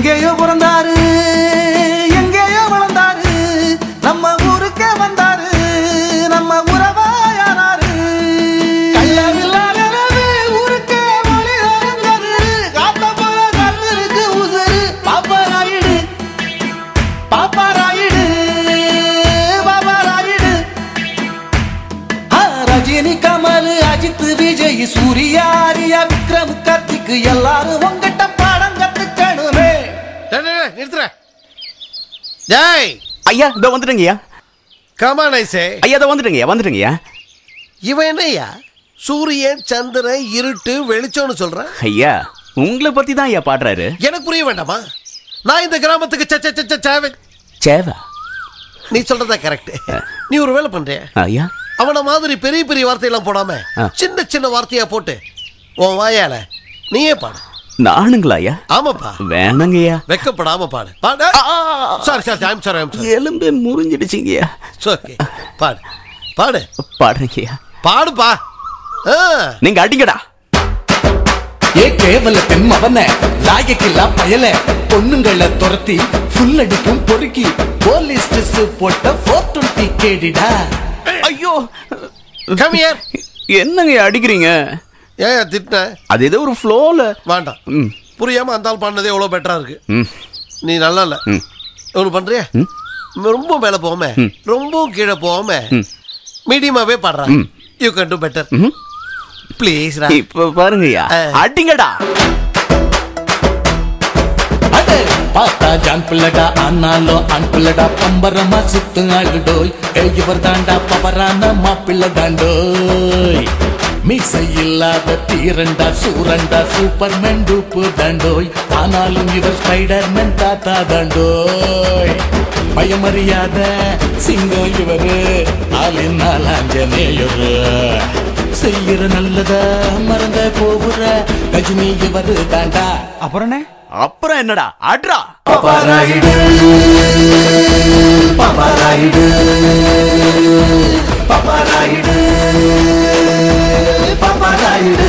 எங்கேயோ பிறந்தாரு எங்கேயோ வளர்ந்தாரு நம்ம ஊருக்கே வந்தாரு நம்ம உறவாயானாரு கள்ளமில்லாத நிலவு ஊருக்கே ஒளி தந்தாரு. காத்த போல கண்ணிருக்கு உசுரு. பாப்பராயிடு, பாப்பராயிடு, பாப்பராயிடு. ஆ, ரஜினி கமல் அஜித் விஜய் சூர்யா ஆரியா விக்ரம் கார்த்திக் எல்லாரும் உங்ககிட்ட பாடம் கத்துக்கணுமே டேய், டேய், டேய், நிறுத்துற ஜெய் ஐயா இதோ வந்துட்டேங்கய்யா கமான் ஐசே ஐயா இதோ வந்துட்டேங்கய்யா வந்துட்டேங்கய்யா இவன் என்னய்யா சூரியன் சந்திரன் இருட்டு வெளிச்சம்னு சொல்றான் ஐயா உங்களை பத்தி தான் ஐயா பாடுறாரு எனக்கு புரிய வேண்டாமா நான் இந்த கிராமத்துக்கு ச, ச, ச, ச, சேவை சேவா நீ சொல்றதா கரெக்ட் நீ ஒரு வேலை பண்றிய ஐயா அவன மாதிரி பெரிய பெரிய வார்த்தையெல்லாம் போடாம ஆ. சின்ன சின்ன வார்த்தையா போட்டு உன் வாயால நீயே பாடு நானுங்களா ஐயா ஆமாப்பா வேணாங்கய்யா வெக்கப்படாம பாடு பாடு sorry sorry I'm sorry I'm sorry எலும்பே முறிஞ்சிடுச்சிங்கய்யா ஓகே பாடு பாடு பாடுறேங்கய்யா பாடுப்பா ஆ நீங்க அடிங்கடா ஏ கேவல பெண் அவன லாயக்கில்லா பயல பொண்ணுங்களை துரத்தி ஃபுல் அடிக்கும் பொறுக்கி போலீஸ் ட்ரெஸ் போட்ட ஃபோர் டுவெண்ட்டி கேடிடா ஐயோ கம் ஹியர் என்னங்கய்யா அடிக்கிறீங்க ஏன் திட்டின அது ஏதோ ஒரு ஃப்ளோல வேண்டாம் ம் புரியாம அந்த ஆள் பண்ணதே எவ்வளோ பெட்டரா இருக்கு ம் நீ நல்லா இல்ல ம். ஒன்று பண்றியா ரொம்ப மேல போகாம ரொம்பவும் கீழே போகாம மீடியமாவே பாடுறா hmm. You can do better hmm. Please இப்ப பாருங்கய்யா ஆ. அடிங்கடா அட பார்த்தா ஜான் பிள்ளடா ஆனாலும் ஆண் பிள்ளடா பம்பரமா சுத்து ஆளுடோய் இவர் தாண்டா பவரான மாப்பிள்ள தாண்டோய் மீசை இல்லாத தீரண்டா சூரண்டா சூப்பர்மேன் டூப்பு தாண்டோய் ஆனாலும் இவர் ஸ்பைடர்மேன் தாத்தா தாண்டோய் பயமறியாத சிங்கம் இவரு ஆளின் நாலாஞ்சனேயரு செய்யற நல்லத மறந்த போவுற கஜினி இவரு தாண்டா அப்புறம் அப்புறம் என்னடா அட்ரா பபாராயிடு பபாராயிடு பபாராயிடு பபாராயிடு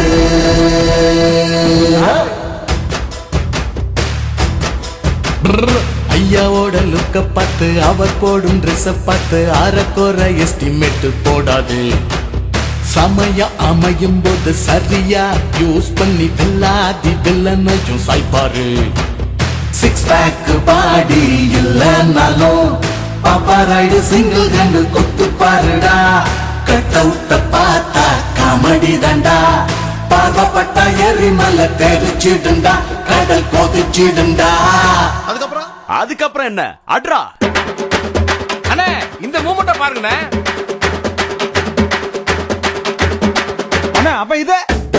ஐயாவோட லுக்க பார்த்து அவர் போடும் ட்ரெஸ் பார்த்து அறக்கோர எஸ்டிமேட் போடாது சமயம் அமையும் போது சரியா யூஸ் பண்ணி வெல்லாதி வில்லனையும் சாய்ப்பாரு சிக்ஸ் பேக் பாடி இல்லைன்னாலும் பாப்பாராய்டு சிங்கிள் கண்டு கொத்து பாருடா கட் அவுட்ட பார்த்தா காமெடி தாண்டா பார்வப்பட்ட எரிமலை தெரிச்சிடுண்டா கடல் கொதிச்சிடுண்டா அதுக்கப்புறம் அதுக்கப்புறம் என்ன அட்ரா அண்ணே இந்த மூமெண்ட பாருங்கண்ணே அண்ணா அப்ப இத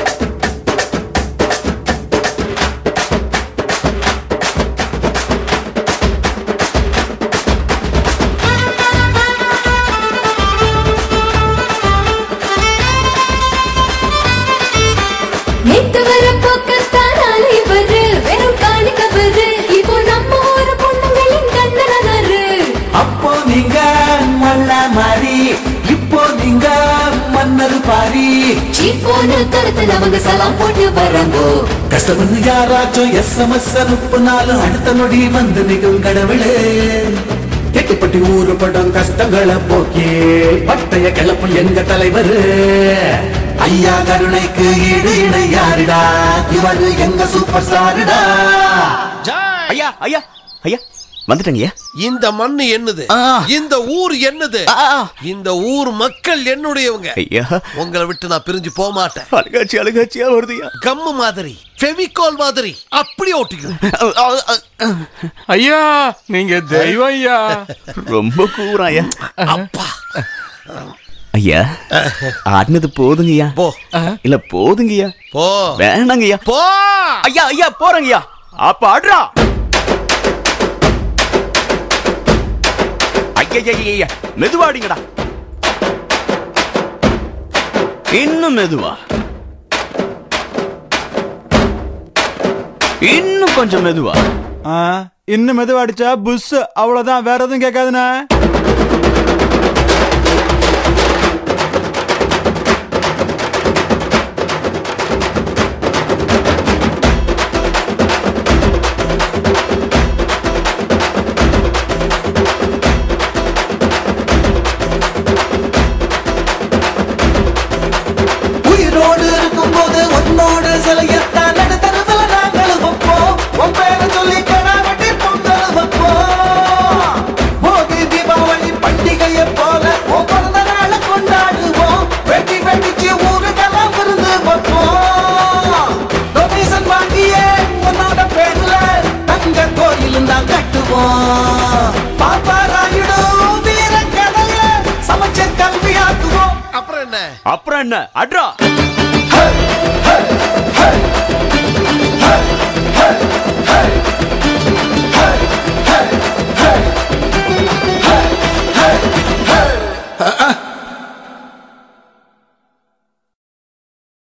நேத்து வர போக்கத்தானாலே இவரு வெறும் காணிக்கவரு இப்போ நம்ம ஊரு பொண்ணுங்களின் கண்ணனாரு அப்போ நீங்க நல்ல மாறி இப்போ நீங்க மன்னர் பாரி சீப்போன்னு துரத்துனவங்க சலாம் போட்டு வராங்கோ கஷ்டம்னு யாராச்சும் எஸ்எம்எஸ் அனுப்புனாலும் அடுத்த நொடி வந்து நிற்கும் கடவுளே கெட்டிப்பட்டி ஊரு படம் கஷ்டங்களை போக்கி பட்டைய கிளப்பும் எங்க தலைவர் ஐயா கருணைக்கு ஈடு இணை யாருடா இவரு எங்க சூப்பர் ஸ்டாருடா ஐயா ஐயா ஐயா வந்துட்டேங்கய்யா இந்த மண்ணு என்னது ஆ. இந்த ஊர் என்னது ஆ, ஆ. இந்த ஊர் மக்கள் என்னுடையவங்க ஐயா உங்களை விட்டு நான் பிரிஞ்சு போக மாட்டேன் அழுகாச்சி அழுகாச்சியா வருதுயா கம்மு மாதிரி ஃபெவிகால் மாதிரி அப்படியே ஒட்டிக்கிறேன் ஐயா நீங்க தெய்வம் ஐயா ரொம்ப கூறாயா அப்பா ஐயா ஆடினது போதுங்கய்யா போ இல்ல போதுங்கய்யா போ வேணாங்கய்யா போ ஐயா ஐயா போறேங்கய்யா அப்ப ஆடுறா ஐயா மெதுவாடிங்கடா இன்னும் மெதுவா இன்னும் கொஞ்சம் மெதுவா இன்னும் மெதுவா அடிச்சா புஷ் அவ்வளவுதான் வேற எதுவும் கேட்காதுண்ணே அப்புறம் என்ன அட்ரா